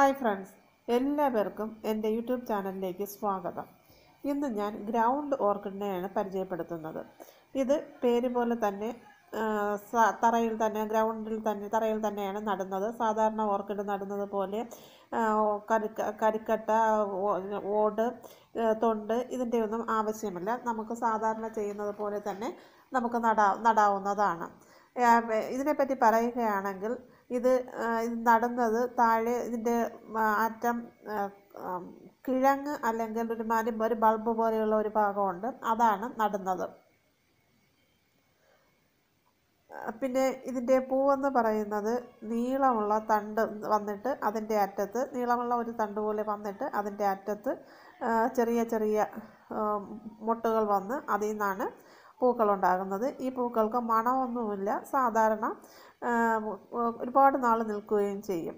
hi friends എല്ലാവർക്കും എൻ്റെ YouTube ചാനലിലേക്ക് സ്വാഗതം ഇന്ന് ഞാൻ ഗ്രൗണ്ട് ഓർക്കിഡിനെയാണ് പരിചയപ്പെടുത്തുന്നത് ഇത് പേര് പോലെ തന്നെ ആ, സ- തറയിൽ തന്നെ ഗ്രൗണ്ടിൽ തന്നെ തറയിൽ തന്നെയാണ് നടുന്നത് സാധാരണ ഓർക്കിഡ് നടുന്നത് പോലെ ആ, കരിക്ക കരിക്കട്ട ഓ- ഓട് ആ, തൊണ്ട് ഇതിൻ്റെ ഒന്നും ആവശ്യമില്ല നമുക്ക് സാധാരണ ചെയ്യുന്നത് പോലെ തന്നെ നമുക്ക് നടാ നടാവുന്നതാണ് ആ, വെ- ഇതിനെപ്പറ്റി പറയുകയാണെങ്കിൽ ഇത് ആ, ഇത് നടുന്നത് താഴെ ഇതിൻ്റെ ആ, അറ്റം ആ, ആ, കിഴങ്ങ് അല്ലെങ്കിൽ ഒരു മാതിരി ഒരു ബൾബ് പോലെയുള്ള ഒരു ഭാഗമുണ്ട് അതാണ് നടുന്നത് ആ, പിന്നെ ഇതിൻ്റെ പൂവെന്ന് പറയുന്നത് നീളമുള്ള തണ്ട് വന്നിട്ട് അതിൻ്റെ അറ്റത്ത് നീളമുള്ള ഒരു തണ്ട് പോലെ വന്നിട്ട് അതിൻ്റെ അറ്റത്ത് ആ, ചെറിയ ചെറിയ ആ, മൊട്ടുകൾ വന്ന് അതിൽ നിന്നാണ് പൂക്കളുണ്ടാകുന്നത് ഈ പൂക്കൾക്ക് മണമൊന്നുമില്ല സാധാരണ ആ, ഒരുപാട് നാൾ നിൽക്കുകയും ചെയ്യും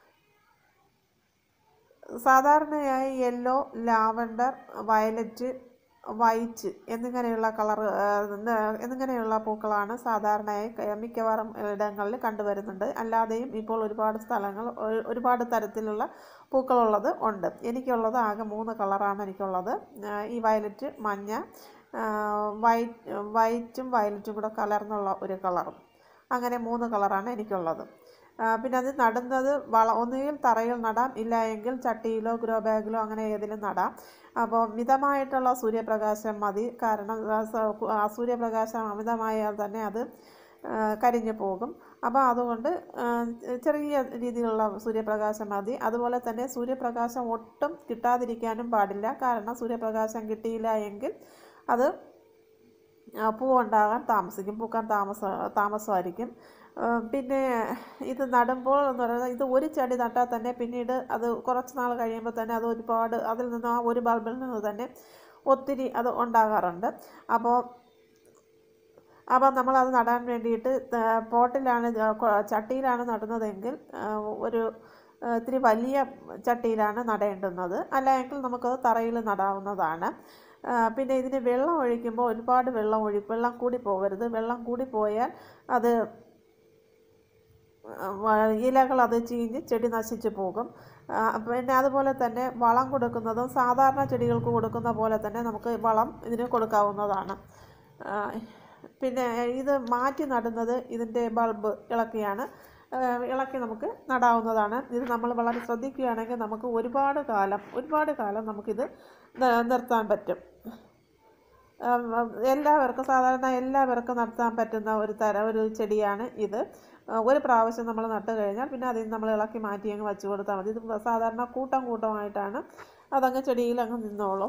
സാധാരണയായി യെല്ലോ ലാവൻഡർ വയലറ്റ് വൈറ്റ് എന്നിങ്ങനെയുള്ള കളർ എന്നിങ്ങനെയുള്ള പൂക്കളാണ് സാധാരണയായി ക- മിക്കവാറും ഇടങ്ങളിൽ കണ്ടുവരുന്നുണ്ട് അല്ലാതെയും ഇപ്പോൾ ഒരുപാട് സ്ഥലങ്ങൾ ഒരു- ഒരുപാട് തരത്തിലുള്ള പൂക്കളുള്ളത് ഉണ്ട് എനിക്കുള്ളത് ആകെ മൂന്ന് കളറാണ് എനിക്കുള്ളത് ആ, ഈ വയലറ്റ് മഞ്ഞ വൈറ്റ് വൈറ്റും വയലറ്റും കൂടെ കലർന്നുള്ള ഒരു കളറും അങ്ങനെ മൂന്ന് കളറാണ് എനിക്കുള്ളത് ആ, പിന്നെ അത് നടുന്നത് വള ഒന്നുകിൽ തറയിൽ നടാം ഇല്ല എങ്കിൽ ചട്ടിയിലോ ഗ്രോ ബാഗിലോ അങ്ങനെ ഏതിലും നടാം അപ്പോൾ മിതമായിട്ടുള്ള സൂര്യപ്രകാശം മതി കാരണം ആ സ- ആ സൂര്യപ്രകാശം അമിതമായാൽ തന്നെ അത് ആ, കരിഞ്ഞു പോകും അപ്പോൾ അതുകൊണ്ട് ആ, ചെറിയ രീതിയിലുള്ള സൂര്യപ്രകാശം മതി അതുപോലെ തന്നെ സൂര്യപ്രകാശം ഒട്ടും കിട്ടാതിരിക്കാനും പാടില്ല കാരണം സൂര്യപ്രകാശം കിട്ടിയില്ല എങ്കിൽ അത് ആ, പൂവുണ്ടാകാൻ താമസിക്കും പൂക്കാൻ താമസ താമസമായിരിക്കും ആ, പിന്നെ ഇത് നടുമ്പോൾ എന്ന് പറയുന്നത് ഇത് ഒരു ചെടി നട്ടാൽ തന്നെ പിന്നീട് അത് കുറച്ച് നാൾ കഴിയുമ്പോൾ തന്നെ അത് ഒരുപാട് അതിൽ നിന്ന് ആ ഒരു ബൾബിൽ നിന്ന് തന്നെ ഒത്തിരി അത് ഉണ്ടാകാറുണ്ട് അപ്പോൾ അപ്പോൾ നമ്മളത് നടാൻ വേണ്ടിയിട്ട് ത- പോട്ടിലാണ് ഇത് കൊ- ചട്ടിയിലാണ് നടുന്നതെങ്കിൽ ആ, ഒരു ആ, ഇത്തിരി വലിയ ചട്ടിയിലാണ് നടേണ്ടുന്നത് അല്ലെങ്കിൽ നമുക്കത് തറയിൽ നടാവുന്നതാണ് ആ, പിന്നെ ഇതിന് വെള്ളം ഒഴിക്കുമ്പോൾ ഒരുപാട് വെള്ളം ഒഴി വെള്ളം കൂടി പോകരുത് വെള്ളം കൂടി പോയാൽ അത് ഇലകൾ അത് ചീഞ്ഞ് ചെടി നശിച്ചു പോകും ആ, പിന്നെ അതുപോലെ തന്നെ വളം കൊടുക്കുന്നതും സാധാരണ ചെടികൾക്ക് കൊടുക്കുന്ന പോലെ തന്നെ നമുക്ക് വളം ഇതിന് കൊടുക്കാവുന്നതാണ് ആ, പിന്നെ ഇത് മാറ്റി നടുന്നത് ഇതിൻ്റെ ബൾബ് ഇളക്കിയാണ് ആ, ഇളക്കി നമുക്ക് നടാവുന്നതാണ് ഇത് നമ്മൾ വളരെ ശ്രദ്ധിക്കുകയാണെങ്കിൽ നമുക്ക് ഒരുപാട് കാലം ഒരുപാട് കാലം നമുക്കിത് ന- നിർത്താൻ പറ്റും ഉം, ഉം, എല്ലാവർക്കും സാധാരണ എല്ലാവർക്കും നടത്താൻ പറ്റുന്ന ഒരു തര ഒരു ചെടിയാണ് ഇത് ആ, ഒരു പ്രാവശ്യം നമ്മൾ നട്ട് കഴിഞ്ഞാൽ പിന്നെ അതിൽ നമ്മൾ ഇളക്കി മാറ്റി അങ്ങ് വെച്ച് കൊടുത്താൽ മതി ഇത് സാധാരണ കൂട്ടം കൂട്ടമായിട്ടാണ് അതങ്ങ് ചെടിയിൽ അങ്ങ് നിന്നോളും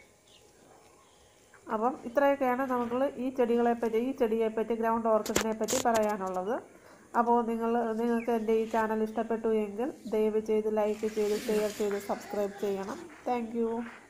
അപ്പം ഇത്രയൊക്കെയാണ് നമുക്ക് ഈ ചെടികളെ പറ്റി ഈ ചെടിയെ പറ്റി ഗ്രൗണ്ട് ഓർക്കിഡിനെ പറ്റി പറയാനുള്ളത് അപ്പോൾ നിങ്ങൾ നിങ്ങൾക്ക് എൻ്റെ ഈ ചാനൽ ഇഷ്ടപ്പെട്ടു എങ്കിൽ ദയവ് ചെയ്ത് ലൈക്ക് ചെയ്ത് ഷെയർ ചെയ്ത് സബ്സ്ക്രൈബ് ചെയ്യണം താങ്ക്